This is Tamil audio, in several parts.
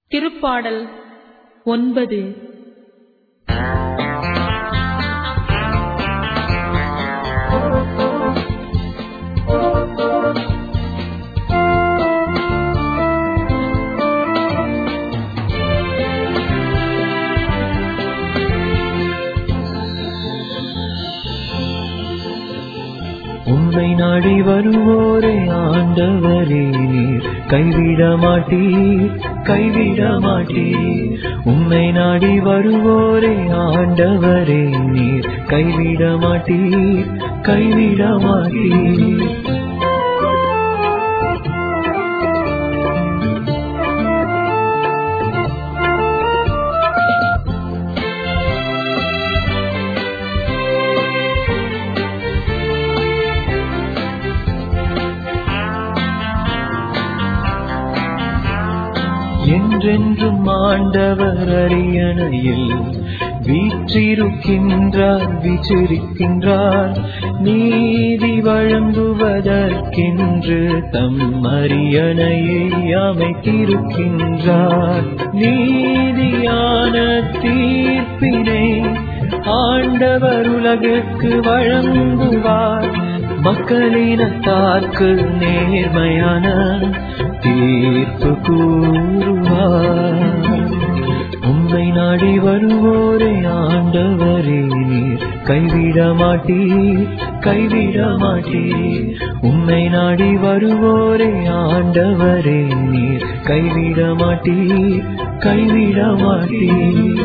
திருப்பாடல் ஒன்பது உம்மை நாடி வருவோரே ஆண்டவரே நீர் கைவிட மாட்டீர் கைவிட மாட்டீர் உம்மை நாடி வருவோரே ஆண்டவரே நீர் கைவிட மாட்டீர் கைவிட மாட்டீர் என்றென்றும் ஆண்டவர் அரியணையில் வீற்றிருக்கின்றார் வீற்றிருக்கின்றார் நீதி வழங்குவதற்கென்று தம் அரியணையை அமைத்திருக்கின்றார் நீதியான தீர்ப்பினை ஆண்டவர் உலகுக்கு வழங்குவார் மக்களினத்தார்க்கு நேர்மையான தீர்ப்பு கூறுவார் உம்மை நாடி வருவோரே ஆண்டவரே நீர் கைவிட மாட்டீர் கைவிட மாட்டீர் உம்மை நாடி வருவோரே ஆண்டவரே நீர் கைவிட மாட்டீர் கைவிட மாட்டீர்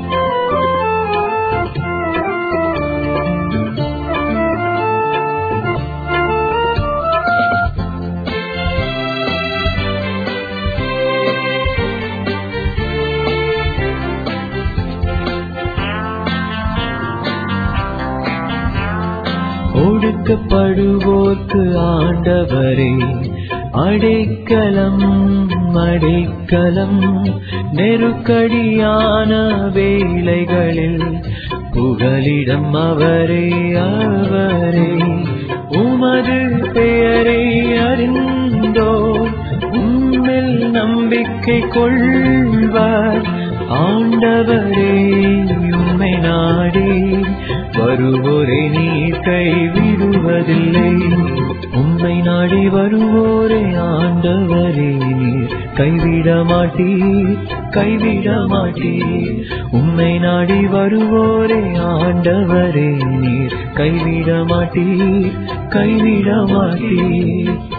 ஒடுக்கப்படுவோர்க்கு ஆண்டவரே அடைக்கலம் அடைக்கலம் நெருக்கடியான வேலைகளில் புகலிடம் அவரே அவரே உமது பெயரை அறிந்தோ உம்மில் நம்பிக்கை கொள்வார் ஆண்டவரே உம்மை நாடி வருவோரை நீ கைவிடுவதில்லை உம்மை நாடி வருவோரே ஆண்டவரே நீர் கைவிட மாட்டீர் கைவிட மாட்டீர் உம்மை நாடி வருவோரே ஆண்டவரே நீர் கைவிட மாட்டீர் கைவிட மாட்டீர்